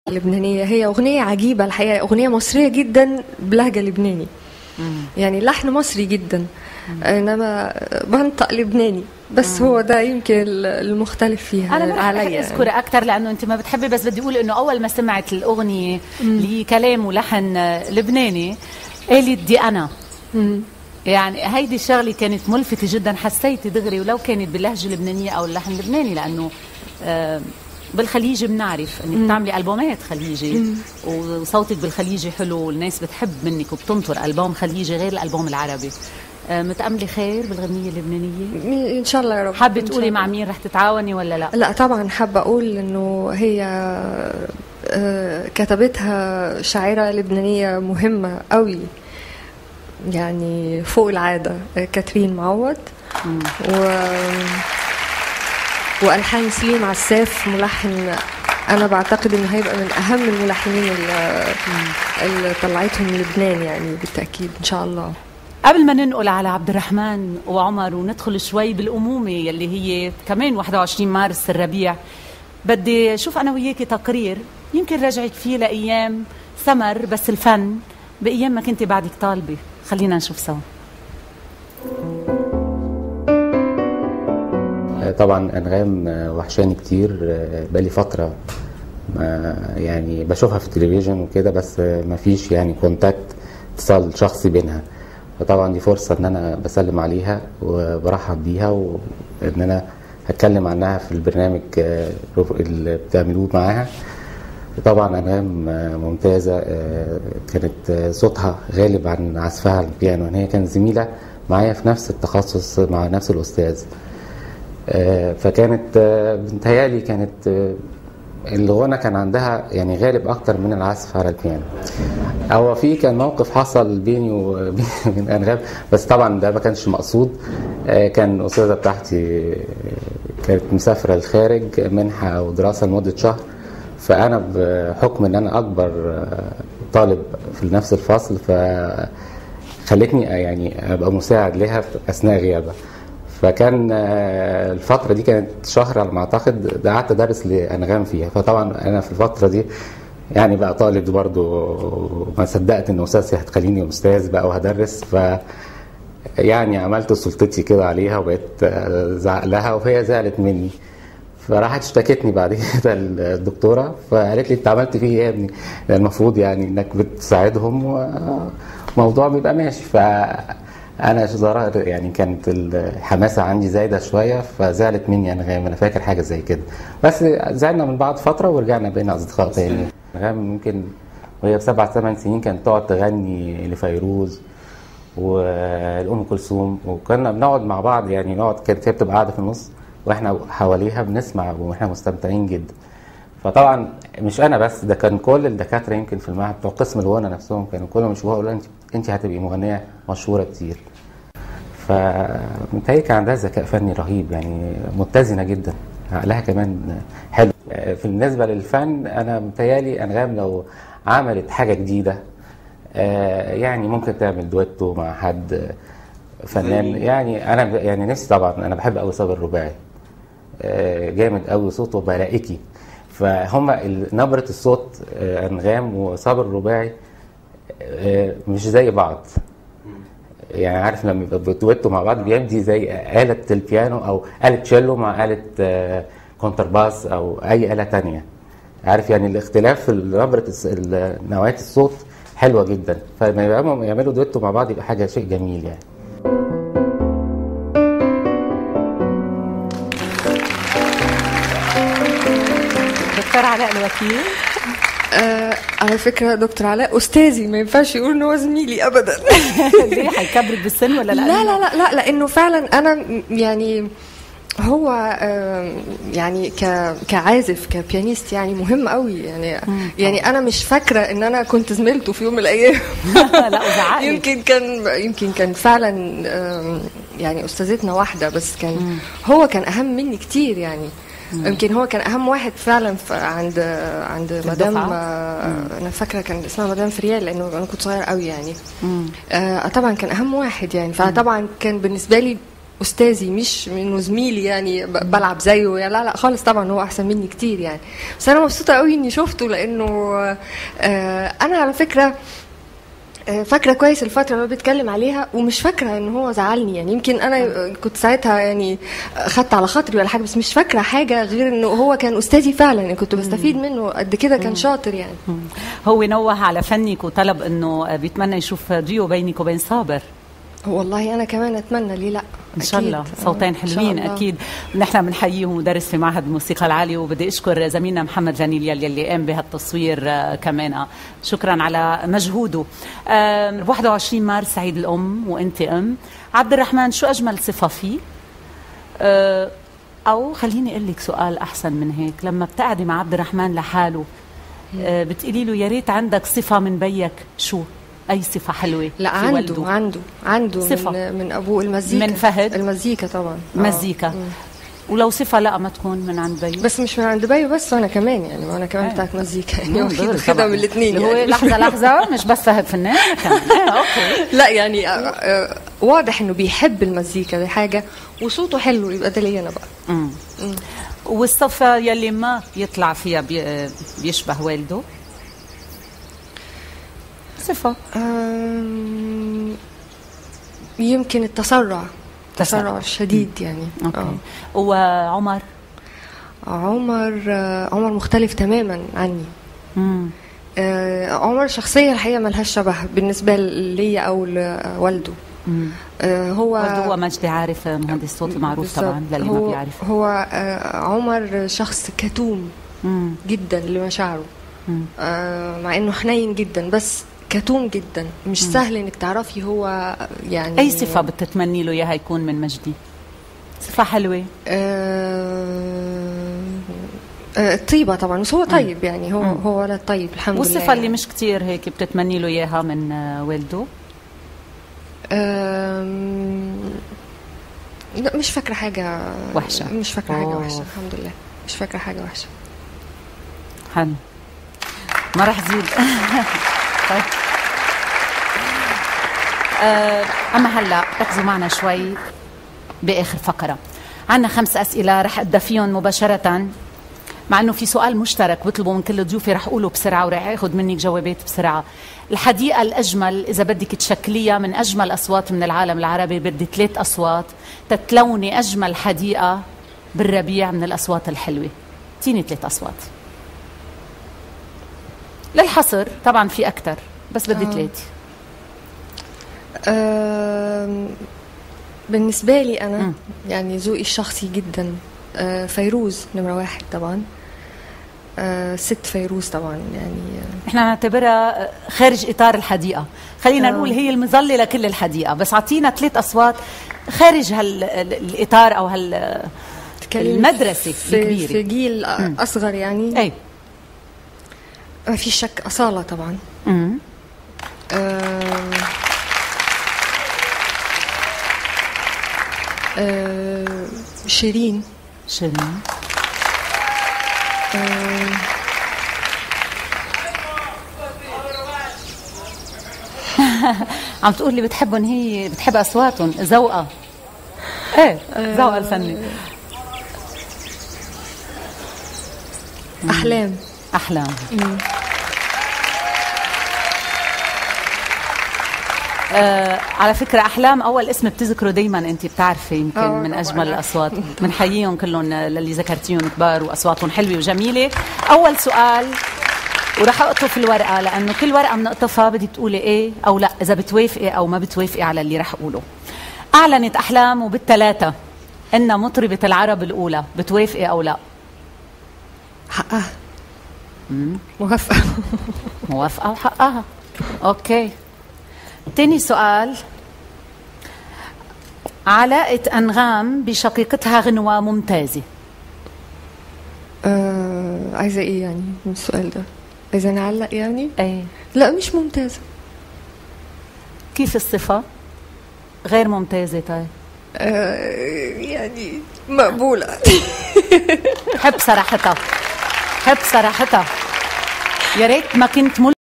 اللبنانية هي أغنية عجيبة الحقيقة أغنية مصرية جدا بلهجة لبناني يعني لحن مصري جدا إنما منطق لبناني بس هو ده يمكن المختلف فيها انا ما رح عليا اذكر اكثر لانه انت ما بتحبي بس بدي اقول انه اول ما سمعت الاغنيه اللي هي كلام ولحن لبناني قالت دي انا يعني هيدي الشغله كانت ملفتة جدا حسيت دغري ولو كانت باللهجة اللبنانية أو اللحن اللبناني لأنه آه، بالخليجي بنعرف انك بتعملي البومات خليجي وصوتك بالخليجي حلو والناس بتحب منك وبتنطر البوم خليجي غير الالبوم العربي آه، متأملي خير بالغنية اللبنانية إن شاء الله يا رب حابة إن شاء تقولي الله. مع مين رح تتعاوني ولا لا لا طبعا حابة أقول إنه هي آه، كتبتها شاعرة لبنانية مهمة قوي يعني فوق العادة آه، كاترين معوض و وألحان سليم عساف ملحن أنا بعتقد إنه هيبقى من أهم الملحنين اللي, اللي طلعتهم من لبنان يعني بالتأكيد إن شاء الله قبل ما ننقل على عبد الرحمن وعمر وندخل شوي بالأمومة يلي هي كمان 21 مارس الربيع بدي شوف أنا وياكي تقرير يمكن رجعك فيه لأيام سمر بس الفن بأيام ما كنت بعدك طالبة خلينا نشوف سوا طبعا انغام وحشاني كتير بقالي فتره ما يعني بشوفها في التلفزيون وكده بس ما فيش يعني كونتاكت اتصال شخصي بينها فطبعا دي فرصه ان انا بسلم عليها وبرحب بيها وان انا هتكلم عنها في البرنامج اللي بتعملوه معاها طبعا انغام ممتازه كانت صوتها غالب عن عزفها على البيانو ان هي كانت زميله معايا في نفس التخصص مع نفس الاستاذ آه، فكانت آه، بنتهيألي كانت آه، الغنى كان عندها يعني غالب اكتر من العزف على البيانو هو في كان موقف حصل بيني وبين انغام بس طبعا ده ما كانش مقصود آه، كان الاستاذه بتاعتي آه، كانت مسافره الخارج منحه ودراسه لمده شهر فانا بحكم ان انا اكبر آه، طالب في نفس الفصل فخلتني يعني ابقى مساعد لها في اثناء غيابها فكان آه، الفترة دي كانت شهر على ما أعتقد ده قعدت أدرس لأنغام فيها فطبعا أنا في الفترة دي يعني بقى طالب برضو ما صدقت إن أستاذتي هتخليني أستاذ بقى وهدرس ف يعني عملت سلطتي كده عليها وبقيت آه، زعق لها وهي زعلت مني فراحت اشتكتني بعد كده الدكتوره فقالت لي انت عملت فيه ايه يا ابني؟ ده المفروض يعني انك بتساعدهم وموضوع بيبقى ماشي ف انا زرار يعني كانت الحماسه عندي زايده شويه فزعلت مني انغام انا فاكر حاجه زي كده بس زعلنا من بعض فتره ورجعنا بقينا اصدقاء تاني انغام ممكن وهي بسبع ثمان سنين كانت تقعد تغني لفيروز والام كلثوم وكنا بنقعد مع بعض يعني نقعد كانت هي بتبقى قاعده في النص واحنا حواليها بنسمع واحنا مستمتعين جدا فطبعا مش انا بس ده كان كل الدكاتره يمكن في المعهد بتوع قسم الغنى نفسهم كانوا كلهم يشوفوها يقولوا انت انت هتبقي مغنيه مشهوره كتير فمتهيألي كان عندها ذكاء فني رهيب يعني متزنه جدا عقلها كمان حلو في بالنسبه للفن انا متهيألي انغام لو عملت حاجه جديده آه، يعني ممكن تعمل دويتو مع حد فنان يعني انا ب- يعني نفسي طبعا انا بحب قوي صابر الرباعي آه، جامد قوي صوته ملائكي فهم ال- نبره الصوت آه، انغام وصابر الرباعي آه، مش زي بعض يعني عارف لما يبقى دويتو مع بعض بيدي زي آلة البيانو أو آلة تشيلو مع آلة آه، كونترباس أو أي آلة تانية عارف يعني الاختلاف في نبرة الس- ال- نوعية الصوت حلوة جدا فلما يبقوا يعملوا دويتو مع بعض يبقى حاجة شيء جميل يعني دكتور علاء الوكيل آه على فكرة دكتور علاء أستاذي ما ينفعش يقول إن هو زميلي أبدا ليه حيكبرك بالسن ولا لا لا لا لا لا لانه فعلا انا م- يعني هو آم، يعني ك كعازف كبيانيست يعني مهم قوي يعني يعني انا مش فاكره ان انا كنت زميلته في يوم من الايام لا وزعقلك يمكن كان يمكن كان فعلا آم، يعني استاذتنا واحده بس كان هو كان اهم مني كتير يعني يمكن هو كان اهم واحد فعلا ف- عند عند مدام الدفعة؟ آه، انا فاكره كان اسمها مدام فريال لانه انا كنت صغيره قوي يعني آه طبعا كان اهم واحد يعني فطبعا كان بالنسبه لي استاذي مش انه زميلي يعني ب- بلعب زيه يعني لا لا خالص طبعا هو احسن مني كتير يعني بس انا مبسوطه قوي اني شفته لانه آه، انا على فكره آه، فاكره كويس الفتره اللي هو بيتكلم عليها ومش فاكره ان هو زعلني يعني يمكن انا كنت ساعتها يعني خدت على خاطري ولا حاجه بس مش فاكره حاجه غير انه هو كان استاذي فعلا يعني كنت بستفيد منه قد كده كان شاطر يعني هو نوه على فنك وطلب انه بيتمنى يشوف ديو بينك وبين صابر والله انا كمان اتمنى ليه لا ان شاء أكيد. الله آه، صوتين إن شاء حلوين الله. اكيد نحن بنحييه مدرس في معهد الموسيقى العاليه وبدي اشكر زميلنا محمد جانيليا يلي قام بهالتصوير آه، كمان آه. شكرا على مجهوده آم، 21 مارس عيد الام وانت ام عبد الرحمن شو اجمل صفه فيه آه، او خليني اقول لك سؤال احسن من هيك لما بتقعدي مع عبد الرحمن لحاله آه، بتقولي له يا ريت عندك صفه من بيك شو اي صفه حلوه لا في عنده والده. عنده عنده صفة. من من ابوه المزيكا من فهد؟ المزيكا طبعا آه. مزيكا مم. ولو صفه لا ما تكون من عند بيك بس مش من عند بيو بس وانا كمان يعني وانا كمان آه. بتاعت مزيكا يعني مم، واخد دغري واخدها طبعاً. من الاثنين اللي هو يعني لحظه لحظه مش بس فهد فنان كمان آه، اوكي لا يعني آه، آه، واضح انه بيحب المزيكا دي حاجه وصوته حلو يبقى ده ليا انا بقى مم. والصفه يلي ما يطلع فيها بي بيشبه والده صفه آم، يمكن التسرع تسرع شديد يعني اوكي آه. وعمر عمر آه، عمر مختلف تماما عني مم. آه، عمر شخصية الحقيقة ملهاش شبه بالنسبة ليا أو لوالده مم. آه، هو والده هو مجدي عارف مهندس صوت معروف طبعا بالظبط. للي ما هو بيعرف هو آه، عمر شخص كتوم مم. جدا لمشاعره مم. آه، مع انه حنين جدا بس كتوم جدا مش سهل انك تعرفي هو يعني اي صفه بتتمني له اياها يكون من مجدي صفه حلوه آه، آه، الطيبة طبعا بس هو طيب يعني هو هو ولد طيب الحمد لله والصفه اللي يعني. مش كتير هيك بتتمني له اياها من آه، والده آم، لا مش فاكرة حاجة وحشة. مش فاكرة حاجة أوه. وحشة الحمد لله مش فاكرة حاجة وحشة حلو ما رح زيد طيب آه، اما هلا ركزوا معنا شوي باخر فقره عندنا خمس اسئله رح ابدا فيهم مباشره مع انه في سؤال مشترك بطلبه من كل ضيوفي رح اقوله بسرعه ورح اخذ منك جوابات بسرعه الحديقه الاجمل اذا بدك تشكليها من اجمل اصوات من العالم العربي بدي ثلاث اصوات تتلوني اجمل حديقه بالربيع من الاصوات الحلوه اعطيني ثلاث اصوات للحصر طبعا في اكثر بس بدي ثلاثه آم، بالنسبة لي أنا مم. يعني ذوقي الشخصي جدا آه، فيروز نمرة واحد طبعا آه، ست فيروز طبعا يعني آه، نحن نعتبرها خارج اطار الحديقه خلينا آه. نقول هي المظله لكل الحديقه بس اعطينا ثلاث اصوات خارج هال ال- الاطار او هال تتكلمي المدرسة في, الكبيرة. في جيل أصغر يعني اي ما في شك أصالة طبعا أمم. آم، آم، شيرين شيرين آم، عم تقول لي بتحبهم هي بتحب اصواتهم ذوقها ايه ذوقها الفني أحلام احلام آه على فكرة أحلام أول اسم بتذكره دايما أنت بتعرفي يمكن آه، من طبعاً. أجمل الأصوات بنحييهم كلهم للي ذكرتيهم كبار وأصواتهم حلوة وجميلة أول سؤال وراح أقطف الورقة لأنه كل ورقة بنقطفها بدي تقولي إيه أو لا إذا بتوافقي أو ما بتوافقي على اللي راح أقوله أعلنت أحلام وبالثلاثة إنها مطربة العرب الأولى بتوافقي أو لا حقها موافقة موافقة وحقها أوكي تاني سؤال علاقة أنغام بشقيقتها غنوة ممتازة آه عايزة ايه يعني من السؤال ده عايزة نعلق يعني أي لا مش ممتازة كيف الصفة غير ممتازة طيب آه يعني مقبولة حب صراحتها حب صراحتها يا ريت ما كنت مل